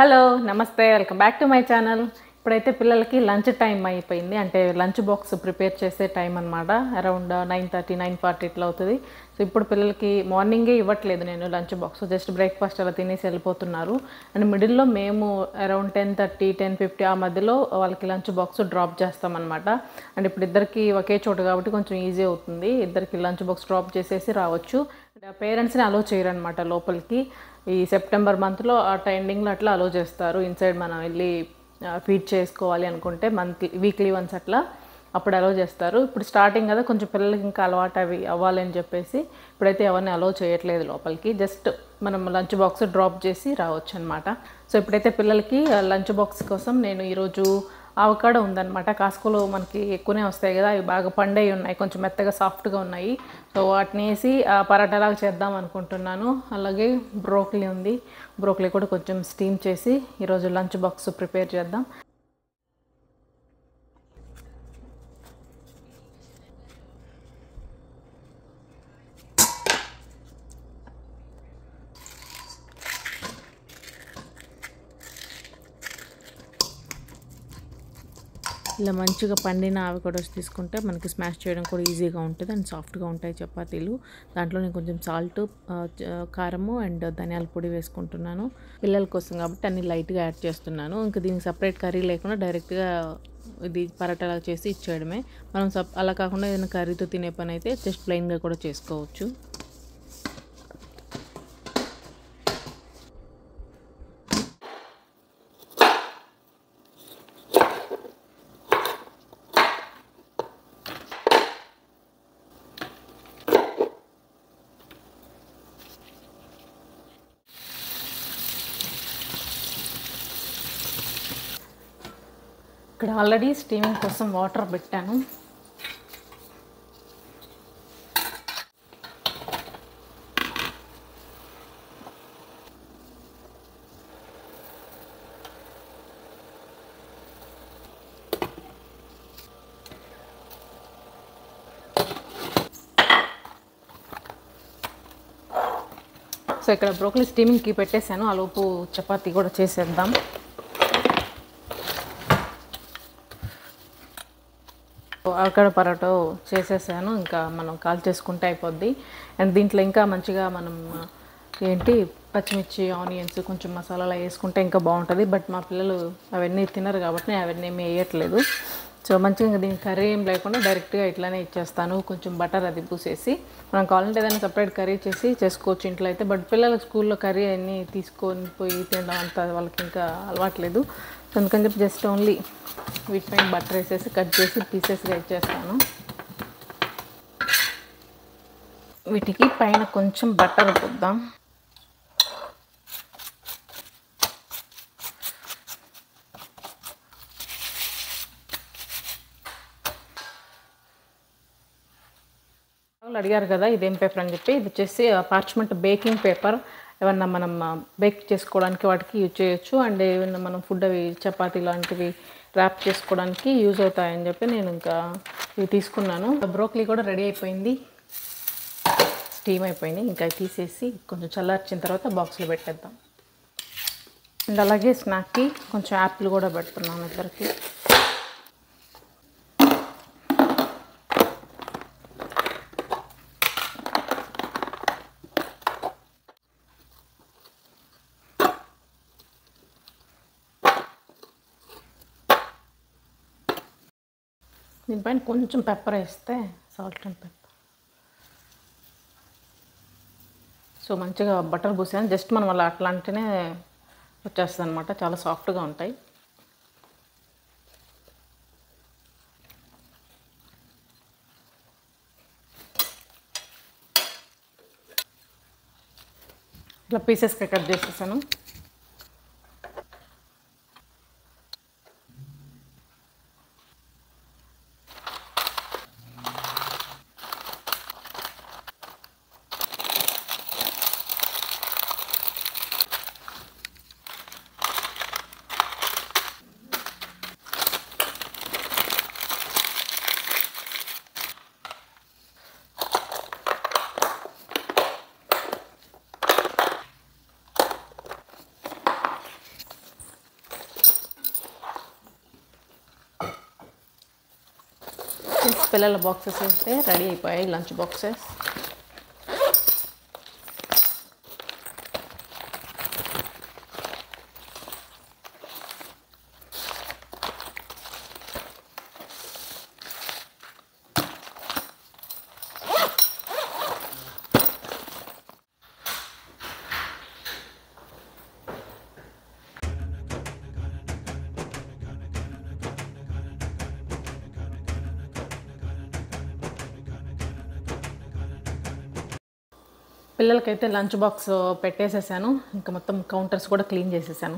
Hello నమస్తే welcome back to my channel ఇప్పుడైతే పిల్లలకి లంచ్ టైం అయిపోయింది అంటే లంచ్ బాక్స్ ప్రిపేర్ చేసే టైం అనమాట around nine thirty nine forty ఇట్లా అవుతుంది సో ఇప్పుడు పిల్లలకి మార్నింగే ఇవ్వట్లేదు నేను లంచ్ బాక్స్ జస్ట్ బ్రేక్ఫాస్ట్ అలా తినేసి వెళ్ళిపోతున్నారు అండ్ మిడిల్లో మేము around ten thirty ten fifty ఆ మధ్యలో వాళ్ళకి లంచ్ బాక్స్ డ్రాప్ చేస్తామన్నమాట అండ్ ఇప్పుడు ఇద్దరికి ఒకే చోటు కాబట్టి కొంచెం ఈజీ అవుతుంది ఇద్దరికి లంచ్ బాక్స్ డ్రాప్ చేసేసి రావచ్చు పేరెంట్స్ని అలో చేయరనమాట లోపలికి ఈ సెప్టెంబర్ మంత్లో ఆ ఎండింగ్లో అట్లా అలో చేస్తారు ఇన్సైడ్ మనం వెళ్ళి ఫీడ్ చేసుకోవాలి అనుకుంటే మంత్లీ వీక్లీ వన్స్ అట్లా అప్పుడు అలో చేస్తారు ఇప్పుడు స్టార్టింగ్ కదా కొంచెం పిల్లలకి ఇంకా అలవాటు అవి అవ్వాలని చెప్పేసి ఇప్పుడైతే ఎవరిని అలో చేయట్లేదు లోపలికి జస్ట్ మనం లంచ్ బాక్స్ డ్రాప్ చేసి రావచ్చు అనమాట సో ఇప్పుడైతే పిల్లలకి లంచ్ బాక్స్ కోసం నేను ఈరోజు ఆవకాడ ఉందన్నమాట కాస్కోలో మనకి ఎక్కువనే వస్తాయి కదా అవి బాగా పండై ఉన్నాయి కొంచెం మెత్తగా సాఫ్ట్గా ఉన్నాయి సో వాటిని వేసి ఆ పరాటాలాగా చేద్దాం అనుకుంటున్నాను అలాగే బ్రోక్లీ ఉంది బ్రోక్లీ కూడా కొంచెం స్టీమ్ చేసి ఈరోజు లంచ్ బాక్స్ ప్రిపేర్ చేద్దాం ఇలా మంచిగా పండిన ఆవికొడస్ తీసుకుంటే మనకి స్మాష్ చేయడం కూడా ఈజీగా ఉంటుంది అండ్ సాఫ్ట్గా ఉంటాయి చపాతీలు దాంట్లో నేను కొంచెం సాల్ట్ కారము అండ్ ధనియాల పొడి వేసుకుంటున్నాను పిల్లల కోసం కాబట్టి అన్ని లైట్గా యాడ్ చేస్తున్నాను ఇంకా దీనికి సపరేట్ కర్రీ లేకుండా డైరెక్ట్గా ఇది పరాటాలా చేసి ఇచ్చేయడమే మనం సప్ అలా కాకుండా ఏదైనా కర్రీతో తినే పని అయితే జస్ట్ ప్లెయిన్గా కూడా చేసుకోవచ్చు ఇక్కడ ఆల్రెడీ స్టీమింగ్ కోసం వాటర్ పెట్టాను సో ఇక్కడ బ్రోకలీ స్టీమింగ్కి పెట్టేశాను ఆ లోపు చపాతీ కూడా చేసేద్దాం అక్కడ పరోటో చేసేసాను ఇంకా మనం కాల్ చేసుకుంటే అయిపోద్ది అండ్ దీంట్లో ఇంకా మంచిగా మనం ఏంటి పచ్చిమిర్చి ఆనియన్స్ కొంచెం మసాలాలు వేసుకుంటే ఇంకా బాగుంటుంది బట్ మా పిల్లలు అవన్నీ తినరు కాబట్టి నేను అవన్నీ ఏమీ వేయట్లేదు సో మంచిగా ఇంకా దీనికి కర్రీ ఏం లేకుండా డైరెక్ట్గా ఇట్లానే ఇచ్చేస్తాను కొంచెం బటర్ అది పూసేసి మనం కావాలంటే ఏదైనా సపరేట్ కర్రీ చేసి చేసుకోవచ్చు ఇంట్లో అయితే బట్ పిల్లలకు స్కూల్లో కర్రీ అన్నీ తీసుకొని పోయి తినడం అంత వాళ్ళకి ఇంకా అలవాట్లేదు సో అందుకని చెప్పి జస్ట్ ఓన్లీ వీటిపైన బటర్ వేసేసి కట్ చేసి పీసెస్గా ఇచ్చేస్తాను వీటికి పైన కొంచెం బటర్ పొద్దాం అడిగారు కదా ఇదేం పేపర్ అని చెప్పి ఇది వచ్చేసి పార్చ్మెంట్ బేకింగ్ పేపర్ ఏమన్నా మనం బేక్ చేసుకోవడానికి వాటికి యూజ్ చేయొచ్చు అండ్ ఏమన్నా మనం ఫుడ్ అవి చపాతీ లాంటివి ర్యాప్ చేసుకోవడానికి యూజ్ అవుతాయని చెప్పి నేను ఇంకా ఇవి తీసుకున్నాను బ్రోక్లీ కూడా రెడీ అయిపోయింది స్టీమ్ అయిపోయింది ఇంకా తీసేసి కొంచెం చల్లార్చిన తర్వాత బాక్స్లో పెట్టేద్దాం అండ్ అలాగే స్నాక్కి కొంచెం యాపిల్ కూడా పెడుతున్నాను ఇద్దరికి దీనిపైన కొంచెం పెప్పర్ వేస్తే సాల్ట్ అండ్ పెప్పర్ సో మంచిగా బటర్ పూసాను జస్ట్ మనం అలా అట్లా అంటేనే వచ్చేస్తుంది అనమాట చాలా సాఫ్ట్గా ఉంటాయి ఇట్లా పీసెస్గా కట్ చేసేసాను పిల్లల బాక్సెస్ అయితే రెడీ అయిపోయాయి లంచ్ బాక్సెస్ పిల్లలకైతే లంచ్ బాక్స్ పెట్టేసేసాను ఇంకా మొత్తం కౌంటర్స్ కూడా క్లీన్ చేసేసాను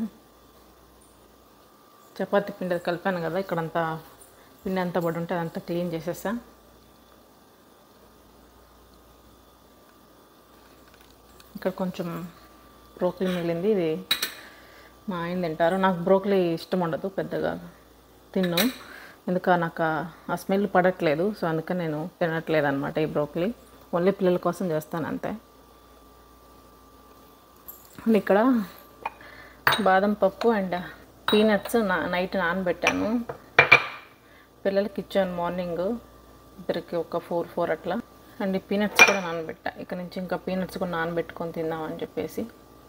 చపాతీ పిండి కలిపాను కదా ఇక్కడంతా పిండి అంతా పడి ఉంటే అదంతా క్లీన్ చేసేసా ఇక్కడ కొంచెం బ్రోకలీ మిగిలింది ఇది మా ఆయన తింటారు నాకు బ్రోకలీ ఇష్టం ఉండదు పెద్దగా తిన్ను ఎందుక నాకు ఆ- ఆ స్మెల్ పడట్లేదు సో అందుకని నేను తినట్లేదు అనమాట ఈ బ్రోకలీ ఓన్లీ పిల్లల కోసం చేస్తాను అంతే అండ్ ఇక్కడ బాదం పప్పు అండ్ పీనట్స్ నా నైట్ నానబెట్టాను పిల్లలకి ఇచ్చాను మార్నింగ్ ఇద్దరికి ఒక ఫోర్ ఫోర్ అట్లా అండ్ ఈ పీనట్స్ కూడా నానబెట్టా ఇక్కడ నుంచి ఇంకా పీనట్స్ కూడా నానబెట్టుకొని తిందామని చెప్పేసి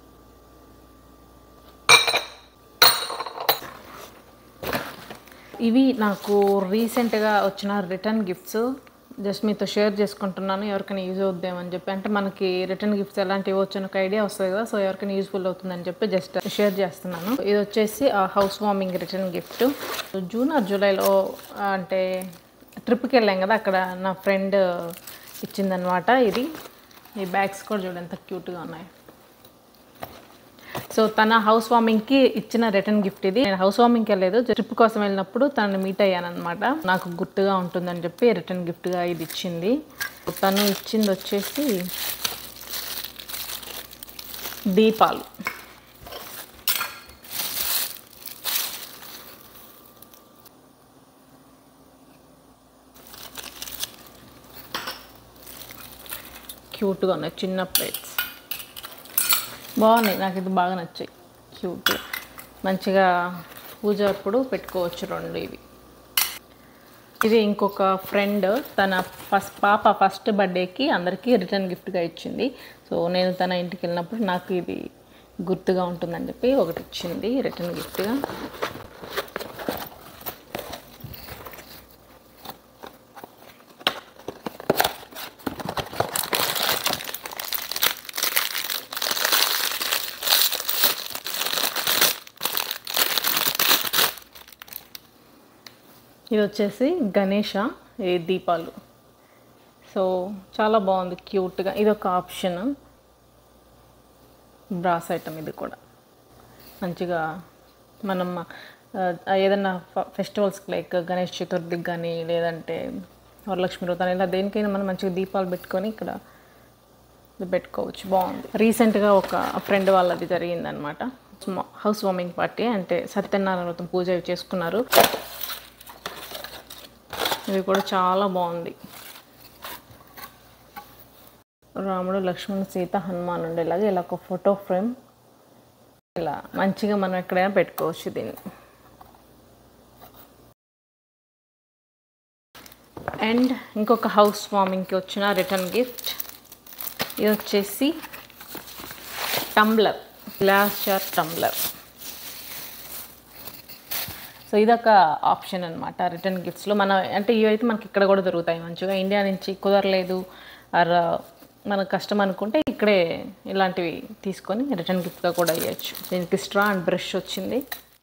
ఇవి నాకు రీసెంట్గా వచ్చిన రిటర్న్ గిఫ్ట్స్ జస్ట్ మీతో షేర్ చేసుకుంటున్నాను ఎవరికైనా యూజ్ అవుద్దామని చెప్పి అంటే మనకి రిటర్న్ గిఫ్ట్స్ ఎలాంటివి ఇవ్వచ్చు ఒక ఐడియా వస్తుంది కదా సో ఎవరికైనా యూస్ఫుల్ అవుతుందని చెప్పి జస్ట్ షేర్ చేస్తున్నాను ఇది వచ్చేసి ఆ housewarming return gift June or జూలైలో అంటే ట్రిప్కి వెళ్ళాం కదా అక్కడ నా ఫ్రెండ్ ఇచ్చిందనమాట ఇది ఈ బ్యాగ్స్ కూడా చూడండి ఎంత క్యూట్గా ఉన్నాయి సో తన హౌస్ వార్మింగ్కి ఇచ్చిన రిటర్న్ గిఫ్ట్ ఇది నేను హౌస్ వార్మింగ్కి వెళ్ళలేదు ట్రిప్ కోసం వెళ్ళినప్పుడు తనని మీట్ అయ్యాను అనమాట నాకు గుర్తుగా ఉంటుందని చెప్పి రిటర్న్ గిఫ్ట్గా ఇది ఇచ్చింది తను ఇచ్చింది వచ్చేసి దీపాలు క్యూట్గా ఉన్నాయి చిన్న ప్లేట్స్ బాగున్నాయి నాకు ఇది బాగా నచ్చాయి క్యూట్ మంచిగా పూజ అప్పుడు పెట్టుకోవచ్చు రెండు ఇవి ఇది ఇంకొక ఫ్రెండ్ తన ఫస్ట్ పాప ఫస్ట్ బర్త్డేకి అందరికీ రిటర్న్ గిఫ్ట్గా ఇచ్చింది సో నేను తన ఇంటికి వెళ్ళినప్పుడు నాకు ఇది గుర్తుగా ఉంటుందని చెప్పి ఒకటి ఇచ్చింది రిటర్న్ గిఫ్ట్గా ఇది వచ్చేసి గణేష ఈ దీపాలు సో చాలా బాగుంది క్యూట్గా ఇది ఒక ఆప్షన్ బ్రాస్ ఐటమ్ ఇది కూడా మంచిగా మనం ఆ, ఏదైనా ఫెస్టివల్స్కి లైక్ గణేష్ చతుర్థికి కానీ లేదంటే వరలక్ష్మి వ్రతం ఇలా దేనికైనా మనం మంచిగా దీపాలు పెట్టుకొని ఇక్కడ ఇది పెట్టుకోవచ్చు బాగుంది రీసెంట్గా ఒక ఫ్రెండ్ వాళ్ళది జరిగిందనమాట హౌస్ వార్మింగ్ పార్టీ అంటే సత్యనారాయణ వ్రతం పూజ అవి చేసుకున్నారు ఇది కూడా చాలా బాగుంది రాముడు లక్ష్మణ్ సీత హనుమాన్ ఉండేలాగా ఇలా ఒక ఫోటో ఫ్రేమ్ ఇలా మంచిగా మనం ఎక్కడైనా పెట్టుకోవచ్చు దీన్ని అండ్ ఇంకొక హౌస్ వార్మింగ్కి వచ్చిన రిటర్న్ గిఫ్ట్ ఇది వచ్చేసి tumbler glass jar tumbler so ఇదొక ఆప్షన్ అనమాట రిటర్న్ గిఫ్ట్స్లో మన అంటే ఇవైతే మనకి ఇక్కడ కూడా దొరుకుతాయి మంచిగా ఇండియా నుంచి కుదరలేదు ఆర్ మనకు కష్టం అనుకుంటే ఇక్కడే ఇలాంటివి తీసుకొని రిటర్న్ గిఫ్ట్గా కూడా ఇవ్వచ్చు దీనికి స్ట్రా అండ్ బ్రష్ వచ్చింది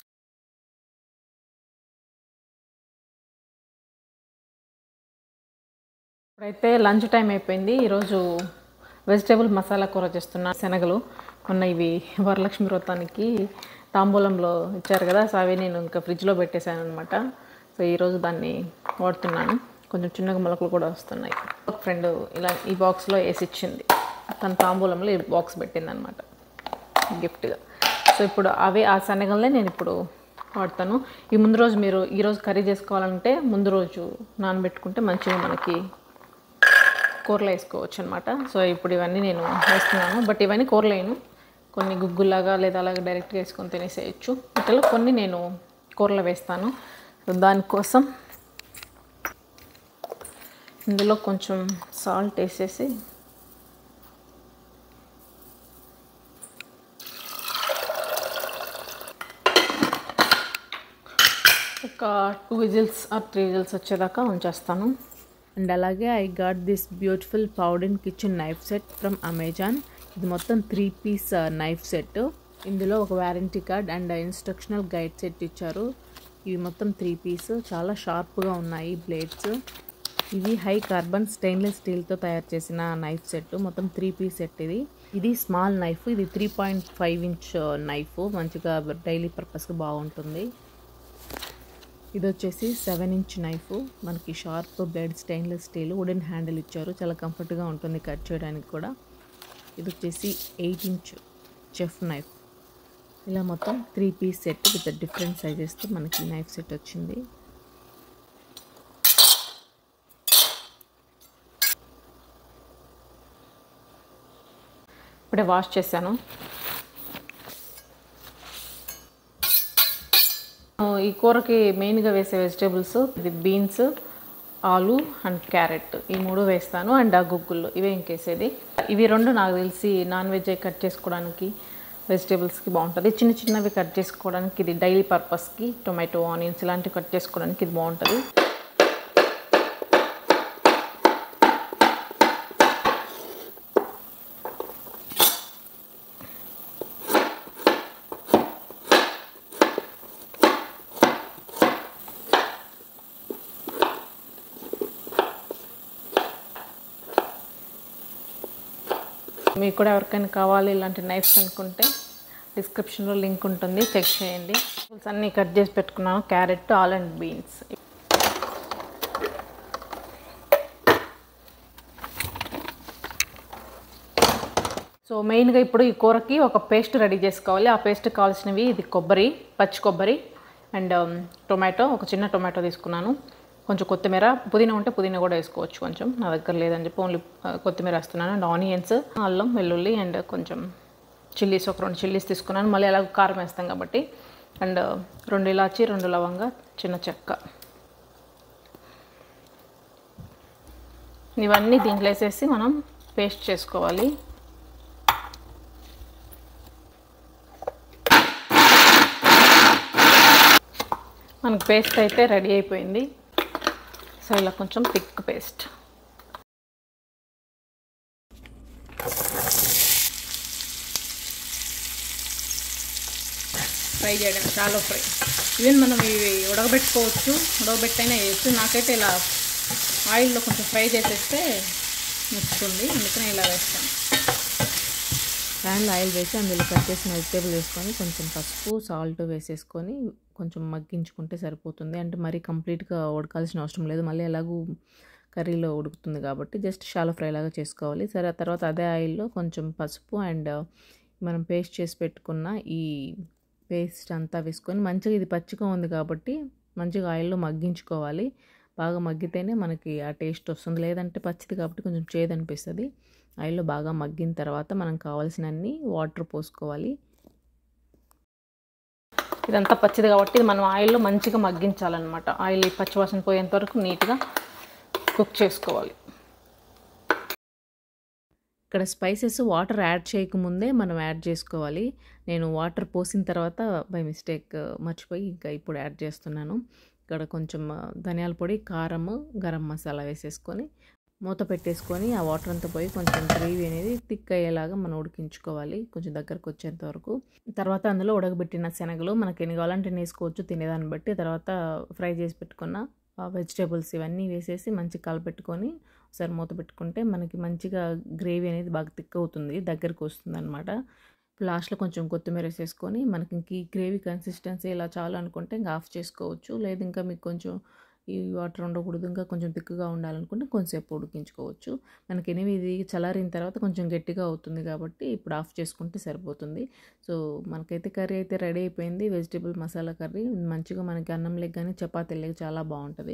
ఇప్పుడైతే లంచ్ టైం అయిపోయింది ఈరోజు వెజిటేబుల్ మసాలా కూర చేస్తున్నా శనగలు మొన్న ఇవి వరలక్ష్మి వ్రతానికి తాంబూలంలో ఇచ్చారు కదా సో అవి నేను ఇంకా ఫ్రిడ్జ్లో పెట్టేశాను అనమాట సో ఈరోజు దాన్ని వాడుతున్నాను కొంచెం చిన్నగా మొలకలు కూడా వస్తున్నాయి ఒక ఫ్రెండ్ ఇలా ఈ బాక్స్లో వేసి ఇచ్చింది తన తాంబూలంలో ఈ బాక్స్ పెట్టింది అనమాట గిఫ్ట్గా సో ఇప్పుడు అవే ఆ శనగలనే నేను ఇప్పుడు వాడతాను ఈ ముందు రోజు మీరు ఈరోజు కర్రీ చేసుకోవాలంటే ముందు రోజు నానబెట్టుకుంటే మంచిగా మనకి కూరలో వేసుకోవచ్చు అనమాట సో ఇప్పుడు ఇవన్నీ నేను వేస్తున్నాను బట్ ఇవన్నీ కూరలో వేయను కొన్ని గుగ్గులాగా లేదా అలాగే డైరెక్ట్గా వేసుకొని తినేసేయచ్చు వీటిలో కొన్ని నేను కూరలో వేస్తాను సో దానికోసం ఇందులో కొంచెం సాల్ట్ వేసేసి ఒక two whistles or three whistles వచ్చేదాకా ఉంచేస్తాను అండ్ అలాగే I got this beautiful powder kitchen knife set from Amazon ఇది మొత్తం త్రీ పీస్ నైఫ్ సెట్ ఇందులో ఒక warranty card and instructional guide set ఇచ్చారు ఇవి మొత్తం త్రీ పీస్ చాలా షార్ప్గా ఉన్నాయి బ్లేడ్స్ ఇవి హై కార్బన్ స్టెయిన్లెస్ స్టీల్తో తయారు చేసిన నైఫ్ సెట్ మొత్తం త్రీ పీస్ సెట్ ఇది ఇది స్మాల్ నైఫ్ ఇది three point five inch knife మంచిగా డైలీ పర్పస్కి బాగుంటుంది ఇది వచ్చేసి సెవెన్ ఇంచ్ నైఫ్ మనకి sharp blade stainless steel wooden handle ఇచ్చారు చాలా కంఫర్ట్గా ఉంటుంది కట్ చేయడానికి కూడా ఇది వచ్చేసి ఎయిట్ ఇంచ్ చెఫ్ నైఫ్ ఇలా మొత్తం three piece set with different సైజెస్తో మనకి నైఫ్ సెట్ వచ్చింది ఇప్పుడే వాష్ చేశాను ఈ కూరకి మెయిన్గా వేసే వెజిటేబుల్స్ ఇది బీన్స్ ఆలు అండ్ క్యారెట్ ఈ మూడు వేస్తాను అండ్ ఆ గుగ్గులు ఇవే ఇంకేసేది ఇవి రెండు నాకు తెలిసి నాన్ వెజ్ కట్ చేసుకోవడానికి వెజిటేబుల్స్కి బాగుంటుంది చిన్న చిన్నవి కట్ చేసుకోవడానికి ఇది డైలీ పర్పస్కి టొమాటో ఆనియన్స్ ఇలాంటివి కట్ చేసుకోవడానికి ఇది బాగుంటుంది మీకు కూడా ఎవరికైనా కావాలి ఇలాంటి నైఫ్స్ అనుకుంటే డిస్క్రిప్షన్లో లింక్ ఉంటుంది చెక్ చేయండి అన్నీ కట్ చేసి పెట్టుకున్నాను carrot all and beans so మెయిన్గా ఇప్పుడు ఈ కూరకి ఒక పేస్ట్ రెడీ చేసుకోవాలి ఆ పేస్ట్ కావాల్సినవి ఇది కొబ్బరి పచ్చి కొబ్బరి అండ్ టొమాటో ఒక చిన్న టొమాటో తీసుకున్నాను కొంచెం కొత్తిమీర పుదీనా ఉంటే పుదీనా కూడా వేసుకోవచ్చు కొంచెం నా దగ్గర లేదని చెప్పి ఓన్లీ కొత్తిమీర వేస్తున్నాను అండ్ ఆనియన్స్ అల్లం వెల్లుల్లి అండ్ కొంచెం చిల్లీస్ ఒక రెండు చిల్లీస్ తీసుకున్నాను మళ్ళీ ఎలాగో కారం వేస్తాం కాబట్టి అండ్ రెండు ఇలాచి రెండు లవంగా చిన్న చెక్క ఇవన్నీ దీంట్లో వేసేసి మనం పేస్ట్ చేసుకోవాలి మనకు పేస్ట్ అయితే రెడీ అయిపోయింది సో ఇలా కొంచెం థిక్ పేస్ట్ ఫ్రై చేయడం చాలా ఫ్రై ఈవెన్ మనం ఇవి ఉడకబెట్టుకోవచ్చు ఉడకబెట్టైనా వేయచ్చు నాకైతే ఇలా ఆయిల్లో కొంచెం ఫ్రై చేసేస్తే నచ్చుతుంది అందుకని ఇలా వేస్తాను ప్యాన్లో ఆయిల్ వేసి అందులో కట్ చేసిన వెజిటేబుల్ వేసుకొని కొంచెం పసుపు సాల్ట్ వేసేసుకొని కొంచెం మగ్గించుకుంటే సరిపోతుంది అంటే మరీ కంప్లీట్గా ఉడకాల్సిన అవసరం లేదు మళ్ళీ ఎలాగూ కర్రీలో ఉడుకుతుంది కాబట్టి జస్ట్ షాలో ఫ్రై లాగా చేసుకోవాలి సరే ఆ తర్వాత అదే ఆయిల్లో కొంచెం పసుపు అండ్ మనం పేస్ట్ చేసి పెట్టుకున్న ఈ పేస్ట్ అంతా వేసుకొని మంచిగా ఇది పచ్చిగా ఉంది కాబట్టి మంచిగా ఆయిల్లో మగ్గించుకోవాలి బాగా మగ్గితేనే మనకి ఆ టేస్ట్ వస్తుంది లేదంటే పచ్చిది కాబట్టి కొంచెం చేదు అనిపిస్తుంది ఆయిల్లో బాగా మగ్గిన తర్వాత మనం కావాల్సినన్ని వాటర్ పోసుకోవాలి ఇదంతా పచ్చిది కాబట్టి ఇది మనం ఆయిల్లో మంచిగా మగ్గించాలన్నమాట ఆయిల్ పచ్చివాసన పోయేంత వరకు నీట్గా కుక్ చేసుకోవాలి ఇక్కడ స్పైసెస్ వాటర్ యాడ్ చేయకముందే మనం యాడ్ చేసుకోవాలి నేను వాటర్ పోసిన తర్వాత బై మిస్టేక్ మర్చిపోయి ఇంకా ఇప్పుడు యాడ్ చేస్తున్నాను ఇక్కడ కొంచెం ధనియాల పొడి కారము గరం మసాలా వేసేసుకొని మూత పెట్టేసుకొని ఆ వాటర్ అంతా పోయి కొంచెం గ్రేవీ అనేది థిక్ అయ్యేలాగా మనం ఉడికించుకోవాలి కొంచెం దగ్గరకు వచ్చేంత వరకు తర్వాత అందులో ఉడకబెట్టిన శనగలు మనకి ఎన్ని కావాలంటే వేసుకోవచ్చు తినేదాన్ని బట్టి తర్వాత ఫ్రై చేసి పెట్టుకున్న వెజిటేబుల్స్ ఇవన్నీ వేసేసి మంచిగా కలపెట్టుకొని ఒకసారి మూత పెట్టుకుంటే మనకి మంచిగా గ్రేవీ అనేది బాగా థిక్ అవుతుంది దగ్గరకు వస్తుంది అనమాట లాస్ట్లో కొంచెం కొత్తిమీర వేసేసుకొని మనకి ఇంక ఈ గ్రేవీ కన్సిస్టెన్సీ ఇలా చాలు అనుకుంటే ఇంకా ఆఫ్ చేసుకోవచ్చు లేదు ఇంకా మీకు కొంచెం ఈ వాటర్ ఉండకూడదు ఇంకా కొంచెం తిక్కుగా ఉండాలనుకుంటే కొంచెంసేపు ఉడికించుకోవచ్చు మనకి ఎనిమిది ఇది చల్లారిన తర్వాత కొంచెం గట్టిగా అవుతుంది కాబట్టి ఇప్పుడు ఆఫ్ చేసుకుంటే సరిపోతుంది సో మనకైతే కర్రీ అయితే రెడీ అయిపోయింది వెజిటేబుల్ మసాలా కర్రీ మంచిగా మనకి అన్నం లెగ్ కానీ చపాతీ లెగ్ చాలా బాగుంటుంది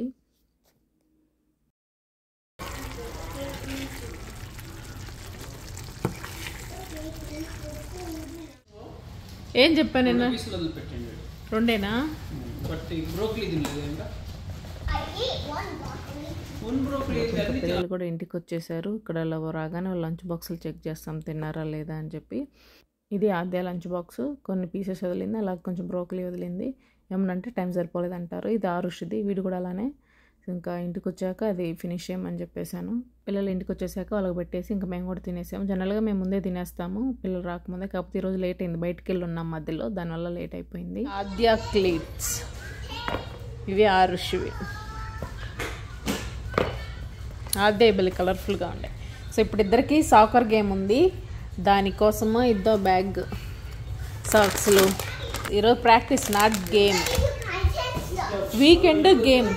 ఏం చెప్పాను నిన్న పీసులు వదిలిపెట్టండి రెండేనా బట్ ఈ బ్రోకలీ తినలేదు ఇంకా eat one broccoli. One broccoli is very పిల్లలు కూడా ఇంటికి వచ్చేసారు ఇక్కడ ఇలా రాగానే వాళ్ళ లంచ్ బాక్సులు చెక్ చేస్తాం తిన్నారా లేదా అని చెప్పి ఇది ఆద్య లంచ్ బాక్స్ కొన్ని పీసెస్ వదిలింది అలాగే కొంచెం బ్రోకలీ వదిలింది ఏమనంటే టైం సరిపోలేదు అంటారు ఇది ఆరుషిది వీడు కూడా అలానే ఇంకా ఇంటికి వచ్చాక అది ఫినిష్ చేయమని చెప్పేశాను పిల్లలు ఇంటికి వచ్చేసాక వాళ్ళకి పెట్టేసి ఇంకా మేము కూడా తినేసాము జనరల్గా మేము ముందే తినేస్తాము పిల్లలు రాకముందే కాకపోతే ఈరోజు లేట్ అయింది బయటికి వెళ్ళి ఉన్నాం మధ్యలో దానివల్ల లేట్ అయిపోయింది ఆద్య క్లీట్స్ ఇవి ఆరుషివి అదే బలి కలర్ఫుల్గా ఉండే సో ఇప్పుడు ఇద్దరికి సాకర్ గేమ్ ఉంది దానికోసము ఇద్దో బ్యాగ్ సాక్స్లు ఈరోజు practice not game I can't stop. Weekend game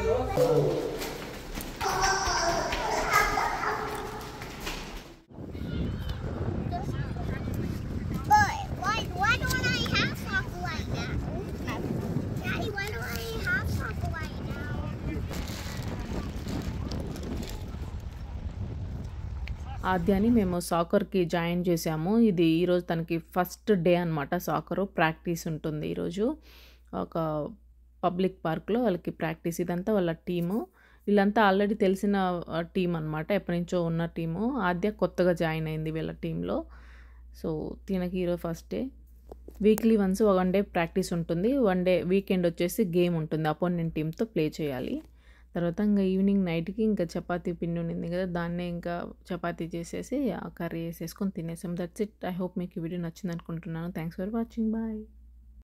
But why, why don't I have soccer right now? Daddy, why don't I have soccer right now? ఆద్యాని మేము సాకర్కి జాయిన్ చేసాము ఇది ఈరోజు తనకి ఫస్ట్ డే అనమాట సాకరు ప్రాక్టీస్ ఉంటుంది ఈరోజు ఒక పబ్లిక్ పార్క్లో వాళ్ళకి ప్రాక్టీస్ ఇదంతా వాళ్ళ టీము వీళ్ళంతా ఆల్రెడీ తెలిసిన టీం అనమాట ఎప్పటి నుంచో ఉన్న టీము ఆద్య కొత్తగా జాయిన్ అయింది వీళ్ళ టీంలో సో తినకి ఈరోజు first day weekly once one day practice ఉంటుంది వన్ డే వీకెండ్ వచ్చేసి గేమ్ ఉంటుంది అపోనెంట్ టీంతో ప్లే చేయాలి తర్వాత ఇంకా ఈవినింగ్ నైట్కి ఇంకా చపాతీ పిండి ఉండింది కదా దాన్నే ఇంకా చపాతీ చేసేసి ఆ కర్రీ వేసేసుకొని తినేసాం దట్స్ ఇట్ ఐ హోప్ మీకు ఈ వీడియో నచ్చింది అనుకుంటున్నాను థ్యాంక్స్ ఫర్ వాచింగ్ బాయ్